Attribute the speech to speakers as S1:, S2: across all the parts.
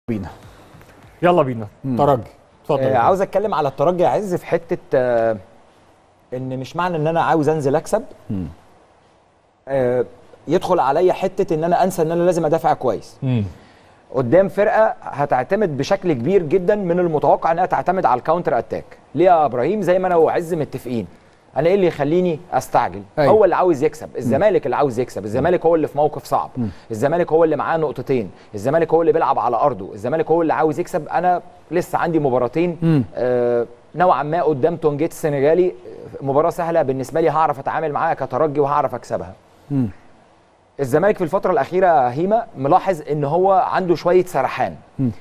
S1: بينا
S2: يلا بينا ترجي اتفضل
S3: آه عاوز اتكلم على الترجي يا عز في حته آه ان مش معنى ان انا عاوز انزل اكسب آه يدخل عليا حته ان انا انسى ان انا لازم ادافع كويس
S2: مم.
S3: قدام فرقه هتعتمد بشكل كبير جدا من المتوقع انها تعتمد على الكاونتر اتاك ليه يا ابراهيم زي ما انا وعز متفقين انا ايه اللي يخليني استعجل
S1: أيوة.
S3: هو اللي عاوز يكسب الزمالك اللي عاوز يكسب الزمالك هو اللي في موقف صعب الزمالك هو اللي معاه نقطتين الزمالك هو اللي بيلعب على ارضه الزمالك هو اللي عاوز يكسب انا لسه عندي مباراتين آه نوعا ما قدام تونجيت السنغالي آه، مباراه سهله بالنسبه لي هعرف اتعامل معاها كترجي وهعرف اكسبها الزمالك في الفترة الأخيرة هيما ملاحظ إن هو عنده شوية سرحان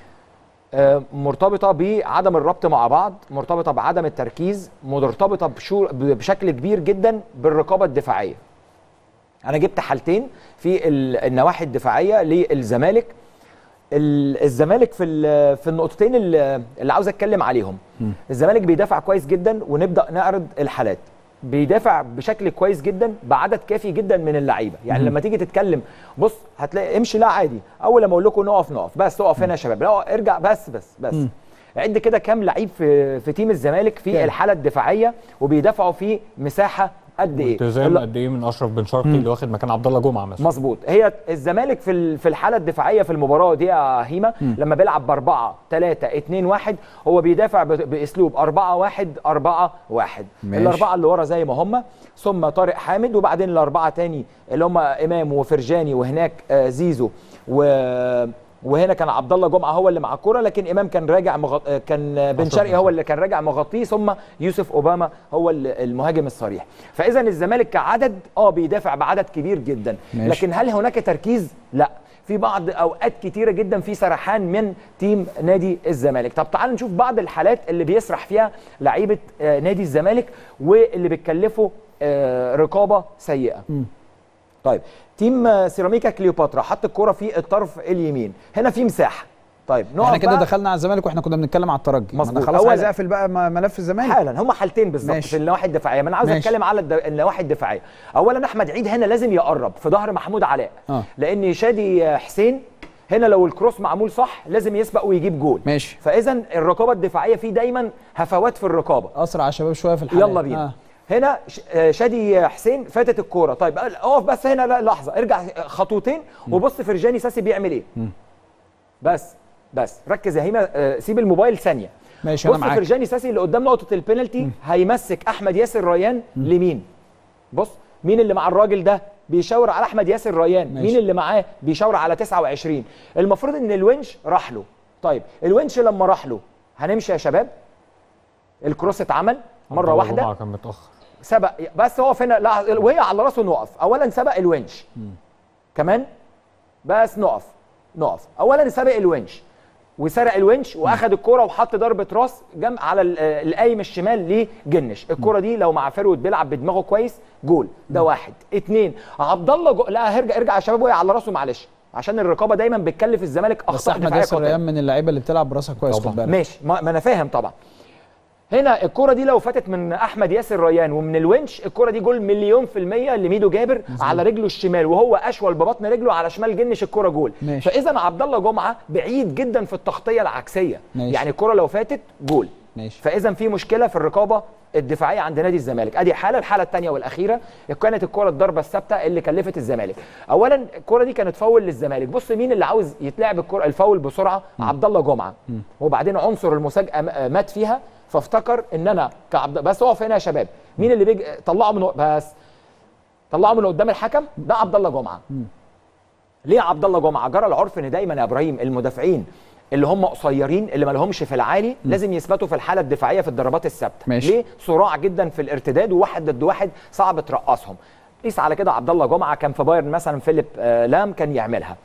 S3: آه، مرتبطة بعدم الربط مع بعض مرتبطة بعدم التركيز مرتبطة بشو بشكل كبير جدا بالرقابة الدفاعية أنا جبت حالتين في ال- النواحي الدفاعية للزمالك ال- الزمالك في ال- في النقطتين اللي اللي عاوز اتكلم عليهم الزمالك بيدافع كويس جدا ونبدا نعرض الحالات بيدافع بشكل كويس جدا بعدد كافي جدا من اللعيبه يعني لما تيجي تتكلم بص هتلاقي امشي لا عادي اول لما اقول لكم نقف نقف بس اقف هنا يا شباب لا ارجع بس بس بس عد كده كام لعيب في في تيم الزمالك في
S1: كام؟
S3: الحاله الدفاعيه وبيدافعوا في مساحه قد ايه
S2: التزام
S3: ال-
S2: قد ايه من اشرف بن شرقي اللي واخد مكان عبد الله جمعه مثلا
S3: مظبوط هي الزمالك في ال- في الحاله الدفاعيه في المباراه دي يا هيما لما بيلعب ب 4 3 2 1 هو بيدافع ب- باسلوب 4 1 4 1
S1: ماشي.
S3: الاربعه اللي ورا زي ما هم ثم طارق حامد وبعدين الاربعه تاني اللي هم امام وفرجاني وهناك آه، زيزو و وهنا كان عبد الله جمعه هو اللي مع الكوره لكن امام كان راجع مغط... آه، كان آه، بن
S2: أشرف
S3: شرقي
S2: بن
S3: هو اللي كان راجع مغطيه ثم يوسف اوباما هو ال- المهاجم الصريح فاذا الزمالك كعدد اه بيدافع بعدد كبير جدا
S1: ماشي.
S3: لكن هل هناك تركيز لا في بعض اوقات كتيره جدا في سرحان من تيم نادي الزمالك طب تعال نشوف بعض الحالات اللي بيسرح فيها لعيبه آه، نادي الزمالك واللي بتكلفه آه، رقابه سيئه طيب تيم آه، سيراميكا كليوباترا حط الكرة في الطرف اليمين هنا في مساحه طيب نقف
S1: احنا كده
S3: بقى
S1: دخلنا على الزمالك واحنا كنا بنتكلم على الترجي ما انا
S3: مظبوط.
S1: خلاص
S3: أولاً.
S1: عايز اقفل بقى م- ملف الزمالك
S3: حالا هم حالتين بالظبط
S1: ماشي.
S3: في النواحي الدفاعيه ما انا عاوز
S1: ماشي.
S3: اتكلم على الد- النواحي الدفاعيه اولا احمد عيد هنا لازم يقرب في ظهر محمود علاء
S1: آه.
S3: لان شادي حسين هنا لو الكروس معمول صح لازم يسبق ويجيب جول
S1: ماشي
S3: فاذا الرقابه الدفاعيه في دايما هفوات في الرقابه
S1: اسرع يا شباب شويه في الحلقه
S3: يلا بينا هنا ش- آه، شادي حسين فاتت الكوره طيب اقف بس هنا لا لحظه ارجع خطوتين وبص فرجاني ساسي بيعمل ايه بس بس ركز يا هيما آه، سيب الموبايل ثانيه
S1: ماشي انا
S3: بص
S1: معاك
S3: فرجاني ساسي اللي قدام نقطه البينالتي هيمسك احمد ياسر ريان لمين بص مين اللي مع الراجل ده بيشاور على احمد ياسر ريان
S1: ماشي.
S3: مين اللي معاه بيشاور على 29 المفروض ان الونش راح له طيب الونش لما راح له هنمشي يا شباب الكروس اتعمل
S2: عبد
S3: مره
S2: الله
S3: واحده
S2: جمعة كان متاخر
S3: سبق بس هو فين لا وهي على راسه نقف اولا سبق الونش كمان بس نقف نقف اولا سبق الونش وسرق الونش واخد الكرة وحط ضربه راس جنب على ال- آه، القايم الشمال لجنش الكرة دي لو مع فرود بيلعب بدماغه كويس جول ده واحد اتنين عبد الله جو... لا هرجع ارجع يا شباب وهي على راسه معلش عشان الرقابه دايما بتكلف الزمالك
S1: بس
S3: اخطاء
S1: احمد
S3: دفاعيه
S1: ياسر
S3: قاتلة.
S1: ريان من اللعيبه اللي بتلعب براسها كويس
S2: طبعاً.
S1: خد بالك
S3: ماشي ما, ما انا فاهم طبعا هنا الكرة دي لو فاتت من احمد ياسر ريان ومن الونش الكرة دي جول مليون في المية لميدو جابر على رجله الشمال وهو اشول ببطن رجله على شمال جنش الكرة جول
S1: ماشي.
S3: فاذا عبد الله جمعة بعيد جدا في التغطية العكسية
S1: ماشي.
S3: يعني الكرة لو فاتت جول
S1: ماشي
S3: فاذا في مشكله في الرقابه الدفاعيه عند نادي الزمالك ادي حاله الحاله الثانيه والاخيره كانت الكره الضربه الثابته اللي كلفت الزمالك اولا الكره دي كانت فاول للزمالك بص مين اللي عاوز يتلعب الكره الفاول بسرعه عبد الله جمعه وبعدين عنصر المساجاه م- مات فيها فافتكر ان انا كعبد بس اقف هنا يا شباب مين اللي بيجي طلعه من بس طلعه من قدام الحكم ده عبد الله جمعه ليه عبد الله جمعه جرى العرف ان دايما يا ابراهيم المدافعين اللي هم قصيرين اللي ما لهمش في العالي لازم يثبتوا في الحاله الدفاعيه في الضربات الثابته
S1: ماشي.
S3: ليه صراع جدا في الارتداد وواحد ضد واحد صعب ترقصهم قيس على كده عبد الله جمعه كان في بايرن مثلا فيليب آه، لام كان يعملها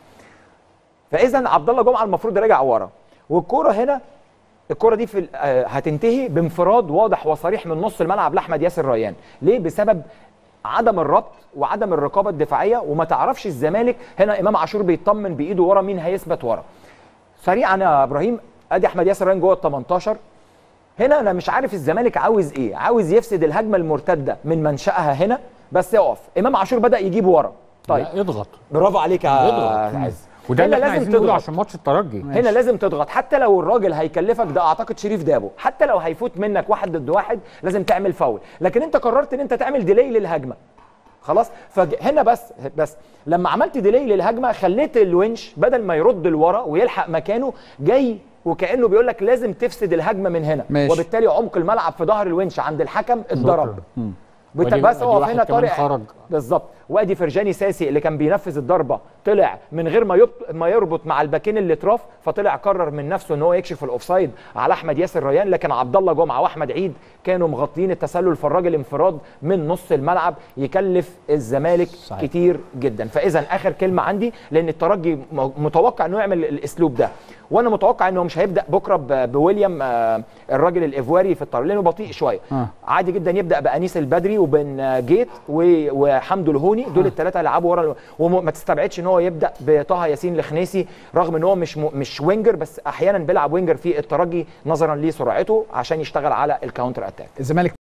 S3: فاذا عبد الله جمعه المفروض راجع ورا والكوره هنا الكرة دي في ال- آه، هتنتهي بانفراد واضح وصريح من نص الملعب لاحمد ياسر ريان ليه بسبب عدم الربط وعدم الرقابه الدفاعيه وما تعرفش الزمالك هنا امام عاشور بيطمن بايده ورا مين هيثبت ورا سريعا يا ابراهيم ادي احمد ياسر ريان جوه ال 18 هنا انا مش عارف الزمالك عاوز ايه عاوز يفسد الهجمه المرتده من منشاها هنا بس يقف امام عاشور بدا يجيب ورا طيب
S2: لا اضغط
S3: برافو عليك يا
S2: يضغط.
S3: عز
S2: وده اللي
S3: هنا
S2: احنا
S3: لازم
S2: عايزين نقوله
S3: تضغط.
S2: عشان ماتش الترجي
S3: هنا لازم تضغط حتى لو الراجل هيكلفك ده اعتقد شريف دابو حتى لو هيفوت منك واحد ضد واحد لازم تعمل فاول لكن انت قررت ان انت تعمل ديلي للهجمه خلاص فهنا بس بس لما عملت ديلي للهجمه خليت الونش بدل ما يرد لورا ويلحق مكانه جاي وكانه بيقول لك لازم تفسد الهجمه من هنا
S1: ماشي.
S3: وبالتالي عمق الملعب في ظهر الونش عند الحكم اتضرب
S2: ودي-
S3: بس
S2: ودي
S3: هو
S2: واحد
S3: هنا
S2: كمان
S3: طارق
S2: خرج.
S3: بالظبط وادي فرجاني ساسي اللي كان بينفذ الضربه طلع من غير ما يبط... ما يربط مع الباكين اللي اطراف فطلع قرر من نفسه ان هو يكشف الاوفسايد على احمد ياسر ريان لكن عبد الله جمعه واحمد عيد كانوا مغطيين التسلل في الراجل انفراد من نص الملعب يكلف الزمالك
S1: صحيح.
S3: صحيح. كتير جدا فاذا اخر كلمه عندي لان الترجي م- متوقع انه يعمل الاسلوب ده وانا متوقع انه مش هيبدا بكره ب- بويليام آه، الراجل الايفواري في الطريق لانه بطيء شويه
S1: آه.
S3: عادي جدا يبدا بانيس البدري وبن آه، جيت و- وحمدو الهوني دول الثلاثه يلعبوا ورا وما تستبعدش ان هو يبدا بطه ياسين الخنيسي رغم ان هو مش م- مش وينجر بس احيانا بيلعب وينجر في الترجي نظرا لسرعته عشان يشتغل على الكاونتر اتاك
S1: الزمالك